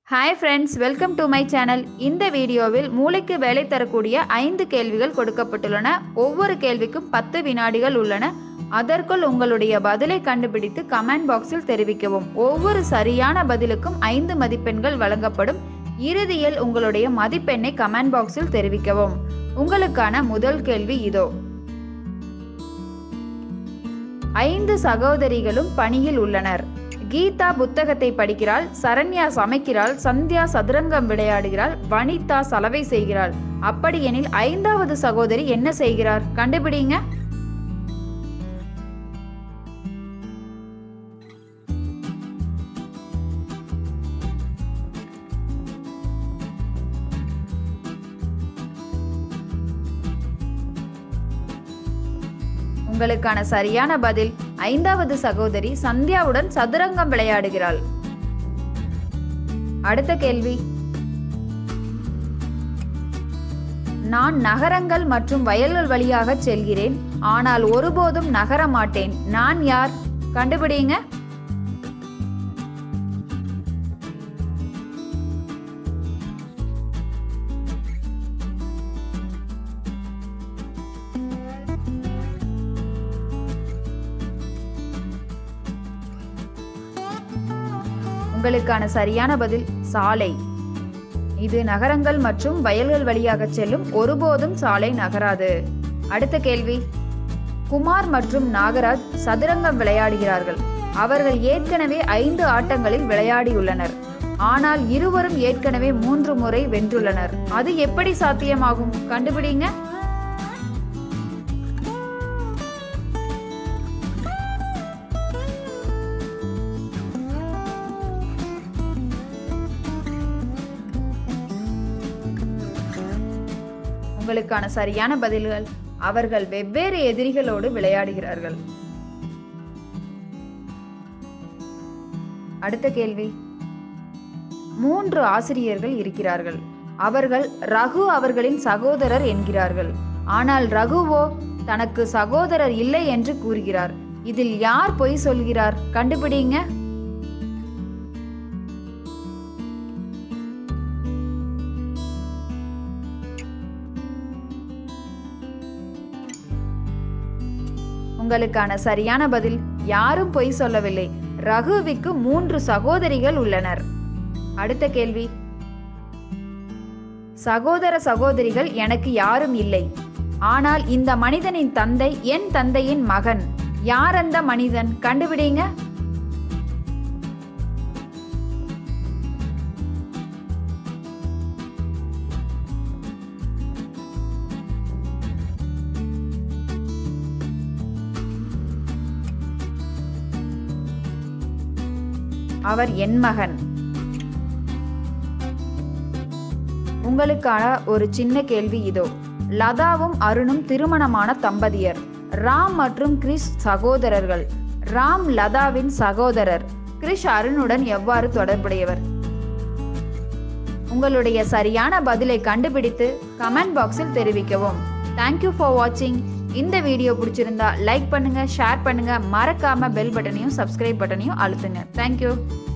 hi friends welcome to my channel இந்த வீடியோவில் மூளைக்கு வேலை தரக்கூடிய ஐந்து கேள்விகள் கொடுக்கப்பட்டுள்ளன ஒவ்வொரு கேள்விக்கும் பத்து வினாடிகள் உள்ளன அதற்குள் உங்களுடைய பதிலை கண்டுபிடித்து கமெண்ட் பாக்ஸில் தெரிவிக்கவும் ஒவ்வொரு சரியான பதிலுக்கும் ஐந்து மதிப்பெண்கள் வழங்கப்படும் இறுதியில் உங்களுடைய மதிப்பெண்ணை கமெண்ட் பாக்ஸில் தெரிவிக்கவும் உங்களுக்கான முதல் கேள்வி இதோ ஐந்து சகோதரிகளும் பணியில் உள்ளனர் கீதா புத்தகத்தை படிக்கிறாள் சரண்யா சமைக்கிறாள் சந்தியா சதுரங்கம் விளையாடுகிறாள் வனிதா சலவை செய்கிறாள் அப்படியெனில் ஐந்தாவது சகோதரி என்ன செய்கிறார் கண்டுபிடிங்க உங்களுக்கான சரியான பதில் ஐந்தாவது சகோதரி சந்தியாவுடன் சதுரங்கம் விளையாடுகிறாள் அடுத்த கேள்வி நான் நகரங்கள் மற்றும் வயல்கள் வழியாக செல்கிறேன் ஆனால் ஒருபோதும் நகர மாட்டேன் நான் யார் கண்டுபிடிங்க உங்களுக்கான சரியான பதில் சாலை இது நகரங்கள் மற்றும் வயல்கள் வழியாக செல்லும் ஒருபோதும் சாலை நகராது அடுத்த கேள்வி குமார் மற்றும் நாகராஜ் சதுரங்கம் விளையாடுகிறார்கள் அவர்கள் ஏற்கனவே ஐந்து ஆட்டங்களில் விளையாடியுள்ளனர் ஆனால் இருவரும் ஏற்கனவே மூன்று முறை வென்றுள்ளனர் அது எப்படி சாத்தியமாகும் கண்டுபிடிங்க உங்களுக்கான சரியான பதில்கள் அவர்கள் வெவ்வேறு எதிரிகளோடு விளையாடுகிறார்கள் அடுத்த கேள்வி மூன்று ஆசிரியர்கள் இருக்கிறார்கள் அவர்கள் ரகு அவர்களின் சகோதரர் என்கிறார்கள் ஆனால் ரகுவோ தனக்கு சகோதரர் இல்லை என்று கூறுகிறார் இதில் யார் பொய் சொல்கிறார் கண்டுபிடிங்க உங்களுக்கான சரியான பதில் யாரும் பொய் சொல்லவில்லை ரகுவிக்கு மூன்று சகோதரிகள் உள்ளனர் அடுத்த கேள்வி சகோதர சகோதரிகள் எனக்கு யாரும் இல்லை ஆனால் இந்த மனிதனின் தந்தை என் தந்தையின் மகன் யார் அந்த மனிதன் கண்டுபிடிங்க அவர் என் மகன் உங்களுக்கான ஒரு சின்ன கேள்வி இதோ லதாவும் அருணும் திருமணமான தம்பதியர் ராம் மற்றும் கிறிஸ் சகோதரர்கள் ராம் லதாவின் சகோதரர் கிறிஷ் அருணுடன் எவ்வாறு தொடர்புடையவர் உங்களுடைய சரியான பதிலை கண்டுபிடித்து கமெண்ட் பாக்ஸில் தெரிவிக்கவும் தேங்க்யூ ஃபார் வாட்சிங் இந்த வீடியோ பிடிச்சிருந்தா லைக் பண்ணுங்க ஷேர் பண்ணுங்க மறக்காம பெல் பட்டனையும் சப்ஸ்கிரைப் பட்டனையும் அழுத்துங்க தேங்க்யூ